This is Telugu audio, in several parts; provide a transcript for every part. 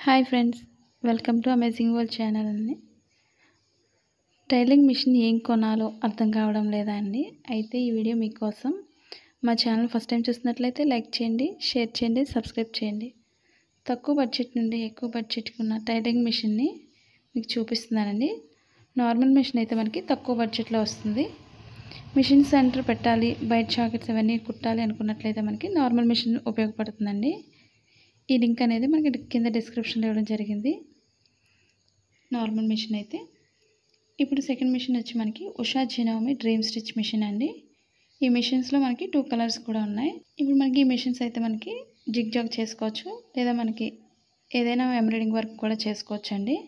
hi friends welcome to amazing world channel అండి టైలింగ్ మిషన్ ఏం కొనాలో అర్థం కావడం లేదా అండి అయితే ఈ వీడియో మీకోసం మా ఛానల్ ఫస్ట్ టైం చూసినట్లయితే లైక్ చేయండి షేర్ చేయండి సబ్స్క్రైబ్ చేయండి తక్కువ బడ్జెట్ నుండి ఎక్కువ బడ్జెట్కి ఉన్న టైలింగ్ మిషన్ని మీకు చూపిస్తున్నానండి నార్మల్ మిషన్ అయితే మనకి తక్కువ బడ్జెట్లో వస్తుంది మిషన్ సెంటర్ పెట్టాలి బయట జాకెట్స్ అవన్నీ కుట్టాలి అనుకున్నట్లయితే మనకి నార్మల్ మిషన్ ఉపయోగపడుతుందండి ఈ లింక్ అనేది మనకి కింద డిస్క్రిప్షన్లో ఇవ్వడం జరిగింది నార్మల్ మిషన్ అయితే ఇప్పుడు సెకండ్ మిషన్ వచ్చి మనకి Usha Janome dream stitch machine అండి ఈ మిషన్స్లో మనకి టూ కలర్స్ కూడా ఉన్నాయి ఇప్పుడు మనకి ఈ మిషన్స్ అయితే మనకి జిగ్ జాగ్ చేసుకోవచ్చు లేదా మనకి ఏదైనా ఎంబ్రాయిడింగ్ వర్క్ కూడా చేసుకోవచ్చు అండి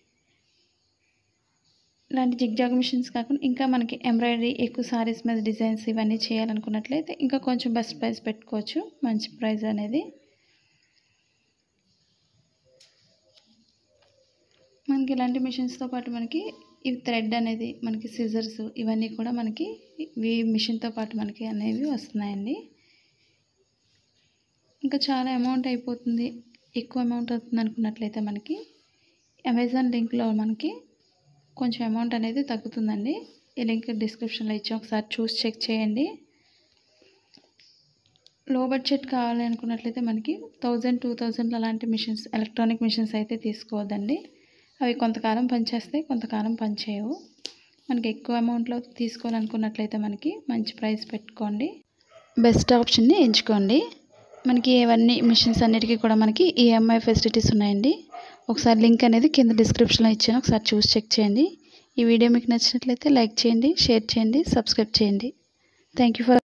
ఇలాంటి జిగ్ జాగ్ మిషన్స్ కాకుండా ఇంకా మనకి ఎంబ్రాయిడరీ ఎక్కువ సారీస్ మీద డిజైన్స్ ఇవన్నీ చేయాలనుకున్నట్లయితే ఇంకా కొంచెం బెస్ట్ ప్రైస్ పెట్టుకోవచ్చు మంచి ప్రైస్ అనేది మనకి ఇలాంటి మిషన్స్తో పాటు మనకి ఇవి థ్రెడ్ అనేది మనకి సిజర్స్ ఇవన్నీ కూడా మనకి ఇవి మిషన్తో పాటు మనకి అనేవి వస్తున్నాయండి ఇంకా చాలా అమౌంట్ అయిపోతుంది ఎక్కువ అమౌంట్ అవుతుంది అనుకున్నట్లయితే మనకి అమెజాన్ లింక్లో మనకి కొంచెం అమౌంట్ అనేది తగ్గుతుందండి ఈ లింక్ డిస్క్రిప్షన్లో ఇచ్చి ఒకసారి చూసి చెక్ చేయండి లో బడ్జెట్ కావాలి అనుకున్నట్లయితే మనకి థౌజండ్ టూ థౌజండ్ అలాంటి మిషన్స్ ఎలక్ట్రానిక్ మిషన్స్ అయితే తీసుకోవద్దండి అవి కొంతకాలం పనిచేస్తాయి కొంతకాలం పనిచేయవు మనకి ఎక్కువ అమౌంట్లో తీసుకోవాలనుకున్నట్లయితే మనకి మంచి ప్రైస్ పెట్టుకోండి బెస్ట్ ఆప్షన్ని ఎంచుకోండి మనకి ఇవన్నీ మిషన్స్ అన్నిటికీ కూడా మనకి ఈఎంఐ ఫెసిలిటీస్ ఉన్నాయండి ఒకసారి లింక్ అనేది కింద డిస్క్రిప్షన్లో ఇచ్చాను ఒకసారి చూసి చెక్ చేయండి ఈ వీడియో మీకు నచ్చినట్లయితే లైక్ చేయండి షేర్ చేయండి సబ్స్క్రైబ్ చేయండి థ్యాంక్ యూ ఫర్